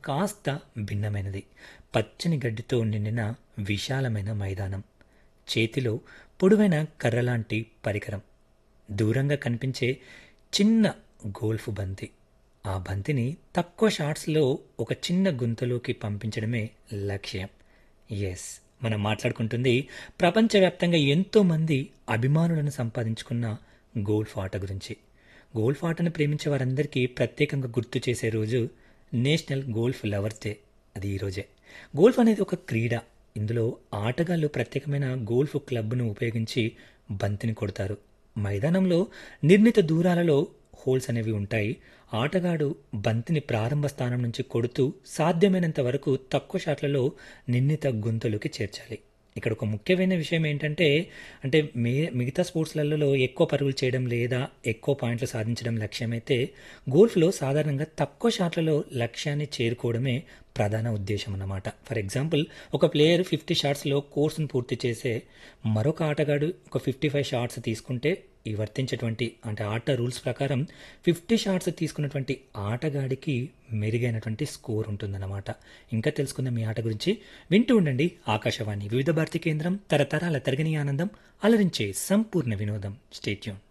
కాస్త భిన్నమైనది పచ్చని గడ్డితో నిండిన విశాలమైన మైదానం చేతిలో పొడవైన కర్రలాంటి పరికరం దూరంగా కనిపించే చిన్న గోల్ఫ్ బంతి ఆ బంతిని తక్కువ షాట్స్లో ఒక చిన్న గుంతలోకి పంపించడమే లక్ష్యం ఎస్ మనం మాట్లాడుకుంటుంది ప్రపంచవ్యాప్తంగా ఎంతోమంది అభిమానులను సంపాదించుకున్న గోల్ఫ్ ఆట గురించి గోల్ఫ్ ఆటను ప్రేమించే వారందరికీ ప్రత్యేకంగా గుర్తు చేసే రోజు నేషనల్ గోల్ఫ్ లవర్స్ డే అది ఈరోజే గోల్ఫ్ అనేది ఒక క్రీడ ఇందులో ఆటగాళ్ళు ప్రత్యేకమైన గోల్ఫ్ క్లబ్ను ఉపయోగించి బంతిని కొడతారు మైదానంలో నిర్ణీత దూరాలలో హోల్స్ అనేవి ఉంటాయి ఆటగాడు బంతిని ప్రారంభ స్థానం నుంచి కొడుతూ సాధ్యమైనంత వరకు తక్కువ షాట్లలో నిర్ణీత గుంతలోకి చేర్చాలి ఇక్కడ ఒక ముఖ్యమైన విషయం ఏంటంటే అంటే మే మిగతా స్పోర్ట్స్లలో ఎక్కువ పరుగులు చేయడం లేదా ఎక్కువ పాయింట్లు సాధించడం లక్ష్యమైతే గోల్ఫ్లో సాధారణంగా తక్కువ షాట్లలో లక్ష్యాన్ని చేరుకోవడమే ప్రధాన ఉద్దేశం అన్నమాట ఫర్ ఎగ్జాంపుల్ ఒక ప్లేయర్ ఫిఫ్టీ షాట్స్లో కోర్సును పూర్తి చేసే మరొక ఆటగాడు ఒక ఫిఫ్టీ ఫైవ్ షాట్స్ తీసుకుంటే ఈ వర్తించేటువంటి అంటే ఆట రూల్స్ ప్రకారం ఫిఫ్టీ షాట్స్ తీసుకున్నటువంటి ఆటగాడికి మెరుగైనటువంటి స్కోర్ ఉంటుందన్నమాట ఇంకా తెలుసుకుందాం మీ ఆట గురించి వింటూ ఉండండి ఆకాశవాణి వివిధ భారతి కేంద్రం తరతరాల తరగని ఆనందం అలరించే సంపూర్ణ వినోదం స్టేట్యూన్